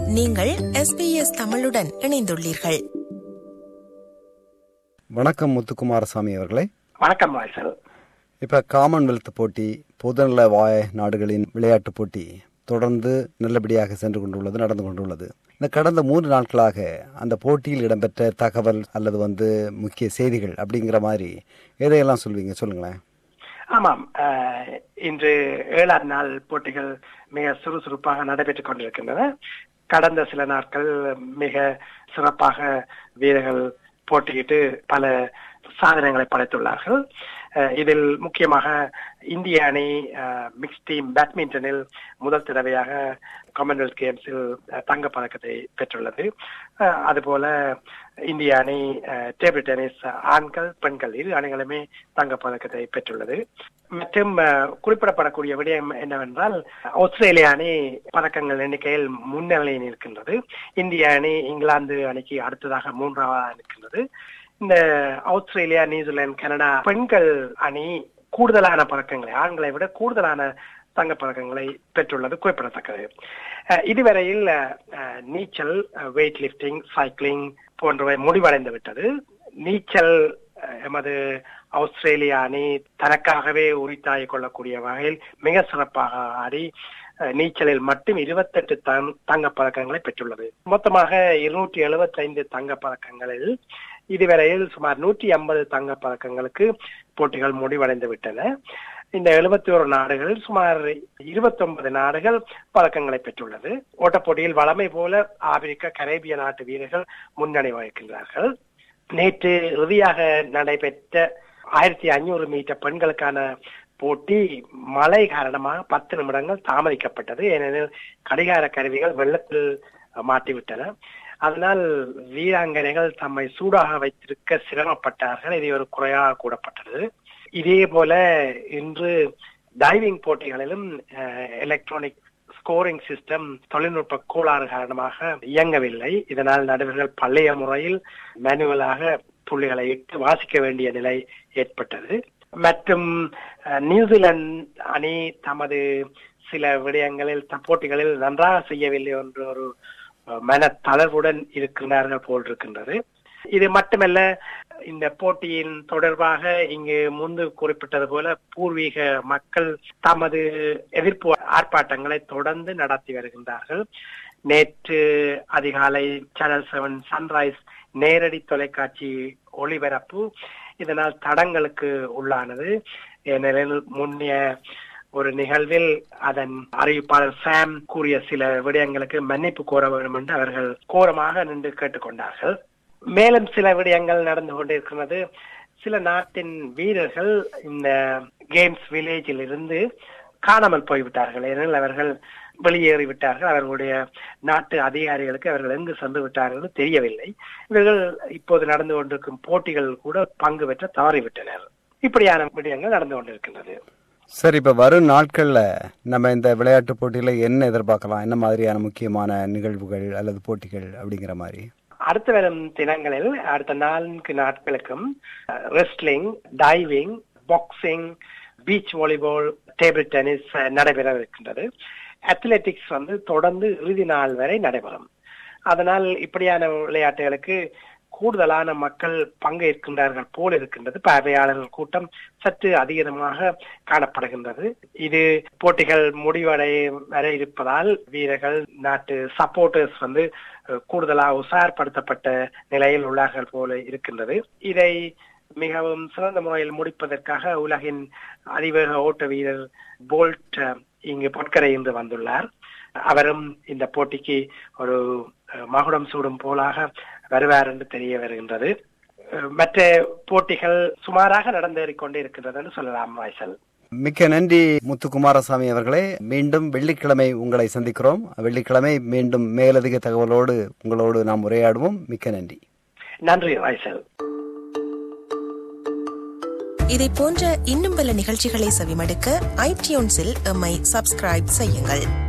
நீங்கள் எஸ்பிஎஸ் தமிழுடன் இணைந்துள்ளீர்கள் வணக்கம் முத்துக்குமாரசாமி அவர்களே வணக்கம் வாய்சல் இப்ப காமன்வெல்த் போட்டி பொதுநல வாய நாடுகளின் விளையாட்டுப் போட்டி தொடர்ந்து நல்லபடியாக சென்று கொண்டுள்ளது நடந்து கொண்டுள்ளது இந்த கடந்த மூன்று நாட்களாக அந்த போட்டியில் இடம்பெற்ற தகவல் அல்லது வந்து முக்கிய செய்திகள் அப்படிங்கிற மாதிரி எதையெல்லாம் சொல்வீங்க சொல்லுங்களேன் ஆமாம் அஹ், இன்று ஏழாம் நாள் போட்டிகள் மிக சுறுசுறுப்பாக நடைபெற்றுக் கொண்டிருக்கின்றன கடந்த சில நாட்கள் மிக சிறப்பாக வீரர்கள் போட்டியிட்டு பல சாதனைகளை படைத்துள்ளார்கள் அஹ், இதில் முக்கியமாக இந்திய அணி மிக்ஸ் டீம் பேட்மிண்டனில் முதல் தடவையாக காமன்வெல்த் கேம்ஸில் அஹ், தங்கப் பதக்கத்தை பெற்றுள்ளது அஹ், அதுபோல இந்திய அணி அஹ், டேபிள் டென்னிஸ் ஆண்கள் பெண்கள் இரு அணிகளுமே தங்கப் பதக்கத்தை பெற்றுள்ளது மற்றும் அஹ், குறிப்பிடப்படக்கூடிய விடயம் என்னவென்றால் ஆஸ்திரேலிய அணி பதக்கங்கள் எண்ணிக்கையில் முன்னிலையில் இருக்கின்றது இந்திய அணி இங்கிலாந்து அணிக்கு அடுத்ததாக மூன்றாவதாக இருக்கின்றது இந்த ஆஸ்திரேலியா நியூசிலாந்து கனடா பெண்கள் அணி கூடுதலான பதக்கங்களை ஆண்களை விட கூடுதலான தங்கப் பதக்கங்களை பெற்றுள்ளது குறிப்பிடத்தக்கது அஹ், இதுவரையில் அஹ், நீச்சல் வெயிட் லிஃப்டிங் சைக்கிளிங் போன்றவை முடிவடைந்து விட்டது நீச்சல் அஹ், எமது ஆஸ்திரேலிய அணி தனக்காகவே உரித்தாகிக் கொள்ளக்கூடிய வகையில் மிக சிறப்பாக ஆடி அஹ், நீச்சலில் மட்டும் இருபத்தெட்டு தங் தங்கப் பதக்கங்களை பெற்றுள்ளது மொத்தமாக இருநூற்றி எழுபத்தைந்து தங்கப் பதக்கங்களில் இதுவரையில் சுமார் நூற்றி ஐம்பது தங்கப் பதக்கங்களுக்கு போட்டிகள் முடிவடைந்து விட்டன இந்த எழுபத்தி ஒரு நாடுகளில் சுமார் இருபத்தி ஒன்பது நாடுகள் பதக்கங்களை பெற்றுள்ளது ஓட்டப்போட்டியில் வளமை போல ஆப்பிரிக்க கரேபிய நாட்டு வீரர்கள் முன்னணி வகிக்கின்றார்கள் நேற்று இறுதியாக நடைபெற்ற ஆயிரத்தி ஐநூறு மீட்டர் பெண்களுக்கான போட்டி மழை காரணமாக பத்து நிமிடங்கள் தாமதிக்கப்பட்டது ஏனெனில் கடிகார கருவிகள் வெள்ளத்தில் மாட்டிவிட்டன அதனால் வீராங்கனைகள் தம்மை சூடாக வைத்திருக்க சிரமப்பட்டார்கள் இது ஒரு குறையாக கூடப்பட்டது இதே போல இன்று டைவிங் போட்டிகளிலும் எலக்ட்ரானிக் ஸ்கோரிங் சிஸ்டம் தொழில்நுட்ப கோளாறு காரணமாக இயங்கவில்லை இதனால் நடுவர்கள் பழைய முறையில் மேனுவலாக புள்ளிகளை இட்டு வாசிக்க வேண்டிய நிலை ஏற்பட்டது மற்றும் அஹ், நியூசிலாந்து அணி தமது சில விடயங்களில் த- போட்டிகளில் நன்றாக செய்யவில்லை என்ற ஒரு அஹ், மன தளர்வுடன் இருக்கிறார்கள் போல் இருக்கின்றது இது மட்டுமல்ல இந்த போட்டியின் தொடர்பாக இங்கு முன்பு குறிப்பிட்டது போல பூர்வீக மக்கள் தமது எதிர்ப்பு ஆர்ப்பாட்டங்களை தொடர்ந்து நடத்தி வருகின்றார்கள் நேற்று அதிகாலை சேனல் செவன் சன்ரைஸ் நேரடி தொலைக்காட்சி ஒளிபரப்பு இதனால் தடங்களுக்கு உள்ளானது ஏனெனில் முன்னைய ஒரு நிகழ்வில் அதன் அறிவிப்பாளர் சாம் கூறிய சில விடயங்களுக்கு மன்னிப்பு கோர வேண்டும் என்று அவர்கள் கோரமாக நின்று கேட்டுக்கொண்டார்கள் மேலும் சில விடயங்கள் நடந்து கொண்டிருக்கிறது சில நாட்டின் வீரர்கள் இந்த கேம்ஸ் வில்லேஜில் இருந்து காணாமல் போய்விட்டார்கள் ஏனெனில் அவர்கள் வெளியேறிவிட்டார்கள் அவர்களுடைய நாட்டு அதிகாரிகளுக்கு அவர்கள் எங்கு சென்று விட்டார்கள் என்று தெரியவில்லை இவர்கள் இப்போது நடந்து கொண்டிருக்கும் போட்டிகள் கூட பங்கு பெற்ற தவறிவிட்டனர் இப்படியான விடயங்கள் நடந்து கொண்டிருக்கின்றது சரி இப்ப வரும் நாட்கள்ல நம்ம இந்த விளையாட்டு போட்டியில என்ன எதிர்பார்க்கலாம் என்ன மாதிரியான முக்கியமான நிகழ்வுகள் அல்லது போட்டிகள் அப்படிங்கிற மாதிரி அடுத்து வரும் தினங்களில் அடுத்த நான்கு நாட்களுக்கும் wrestling diving boxing beach volleyball table tennis நடைபெற இருக்கின்றது அத்லெட்டிக்ஸ் வந்து தொடர்ந்து இறுதி நாள் வரை நடைபெறும் அதனால் இப்படியான விளையாட்டுகளுக்கு கூடுதலான மக்கள் பங்கேற்கின்றார்கள் போல் இருக்கின்றது பார்வையாளர்கள் கூட்டம் சற்று அதிகமாக காணப்படுகின்றது இது போட்டிகள் முடிவடை வரை இருப்பதால் வீரர்கள் நாட்டு சப்போர்ட்டர்ஸ் வந்து அஹ், கூடுதலாக உசார்படுத்தப்பட்ட நிலையில் உள்ளார்கள் போல இருக்கின்றது இதை மிகவும் சிறந்த முறையில் முடிப்பதற்காக உலகின் அதிவேக ஓட்ட வீரர் போல்ட் அஹ், இங்கு பொற்கரை இன்று வந்துள்ளார் அவரும் இந்த போட்டிக்கு ஒரு அஹ், மகுடம் சூடும் போலாக வருவார் என்று தெரிய வருகின்றது அஹ், மற்ற போட்டிகள் சுமாராக நடந்தேறிக் கொண்டே இருக்கின்றது என்று சொல்லலாம் வாய்சல் மிக்க நன்றி முத்துக்குமாரசாமி அவர்களே மீண்டும் வெள்ளிக்கிழமை உங்களை சந்திக்கிறோம் வெள்ளிக்கிழமை மீண்டும் மேலதிக தகவலோடு உங்களோடு நாம் உரையாடுவோம் மிக்க நன்றி நன்றி வாய்சல் இதை போன்ற இன்னும் பல நிகழ்ச்சிகளை செவிமடுக்க ஐடியூன்ஸில் எம்மை சப்ஸ்கிரைப் செய்யுங்கள்